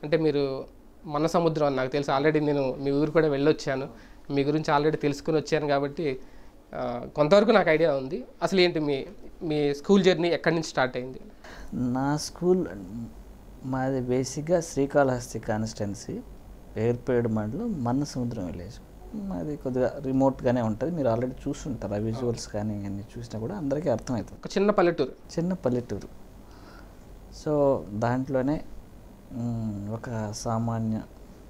అంటే మీరు మన సముద్రం అని నాకు తెలుసు ఆల్రెడీ నేను మీ ఊరు కూడా వెళ్ళొచ్చాను మీ గురించి ఆల్రెడీ తెలుసుకుని వచ్చాను కాబట్టి ఆ, కొంతవరకు నాకు ఐడియా ఉంది అసలు ఏంటి మీ మీ స్కూల్ జర్నీ ఎక్కడి నుంచి స్టార్ట్ అయింది నా స్కూల్ మాది బేసిక్గా శ్రీకాళహస్తి కాన్స్టిట్యున్సీ ఏర్పేడు మండలం మన్న సముద్రం విలేజ్ మాది కొద్దిగా రిమోట్గానే ఉంటుంది మీరు ఆల్రెడీ చూస్తుంటారు ఆ విజువల్స్ కానీ అన్ని చూసినా కూడా అందరికీ అర్థమవుతుంది ఒక చిన్న పల్లెటూరు చిన్న పల్లెటూరు సో దాంట్లోనే మ్, ఒక సామాన్య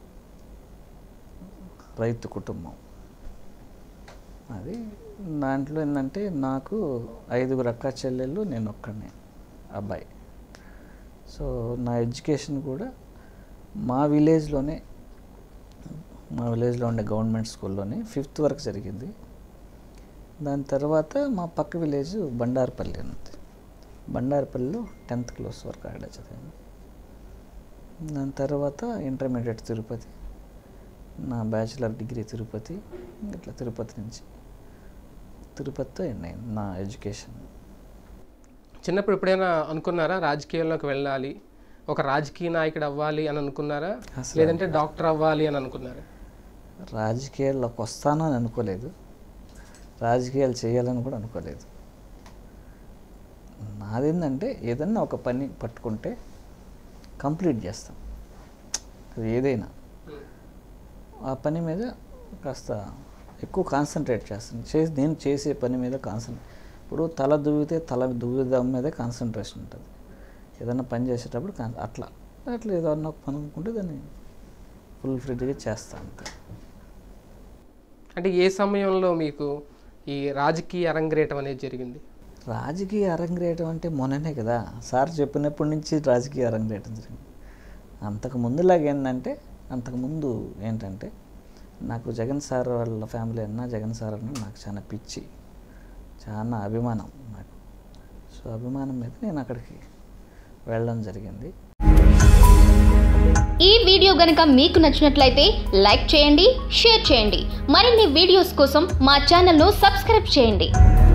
రైతు కుటుంబం అది దాంట్లో ఏంటంటే నాకు ఐదుగురు అక్క చెల్లెళ్ళు నేను ఒక్కడినే అబ్బాయి సో నా ఎడ్యుకేషన్ కూడా మా విలేజ్లోనే మా విలేజ్లో ఉండే గవర్నమెంట్ స్కూల్లోనే ఫిఫ్త్ వరకు జరిగింది దాని తర్వాత మా పక్క విలేజ్ బండారపల్లి ఉంది బండారపల్లిలో టెన్త్ క్లాస్ వరకు ఆడ చదివాను దాని తర్వాత ఇంటర్మీడియట్ తిరుపతి నా బ్యాచిలర్ డిగ్రీ తిరుపతి ఇట్లా తిరుపతి నుంచి తిరుపతితో ఎండ్ అయింది నా ఎడ్యుకేషన్ చిన్నప్పుడు ఎప్పుడైనా అనుకున్నారా రాజకీయాల్లోకి వెళ్ళాలి ఒక రాజకీయ నాయకుడు అవ్వాలి అని అనుకున్నారా అసలు లేదంటే డాక్టర్ అవ్వాలి అని అనుకున్నారా రాజకీయాల్లోకి వస్తాను అని అనుకోలేదు రాజకీయాలు చేయాలని కూడా అనుకోలేదు నాదేంటంటే ఏదన్నా ఒక పని పట్టుకుంటే కంప్లీట్ చేస్తాం అది ఏదైనా ఆ పని మీద కాస్త ఎక్కువ కాన్సన్ట్రేట్ చేస్తాను చేసి నేను చేసే పని మీద కాన్సన్ట్రేట్ ఇప్పుడు తల దువ్వితే తల దువ్వుదాం మీదే కాన్సన్ట్రేషన్ ఉంటుంది ఏదైనా పని చేసేటప్పుడు కాన్- అట్లా అట్లా ఏదన్నా ఒక పని అనుకుంటే దాన్ని ఫుల్ ఫ్రెడ్గా చేస్తాను అంతే అంటే ఏ సమయంలో మీకు ఈ రాజకీయ అరంగేటం అనేది జరిగింది రాజకీయ అరంగేయటం అంటే మొన్ననే కదా సార్ చెప్పినప్పటి నుంచి రాజకీయ అరంగేయటం జరిగింది అంతకు ముందులాగా ఏంటంటే అంతకుముందు ఏంటంటే నాకు జగన్ సార్ వాళ్ళ ఫ్యామిలీ అన్న జగన్ సార్ అన్న నాకు చాలా పిచ్చి చాలా అభిమానం నాకు సో అభిమానం మీద నేను అక్కడికి వెళ్ళడం జరిగింది ఈ వీడియో గనుక మీకు నచ్చినట్లయితే లైక్ చేయండి షేర్ చేయండి మరిన్ని వీడియోస్ కోసం మా ఛానల్ను సబ్స్క్రైబ్ చేయండి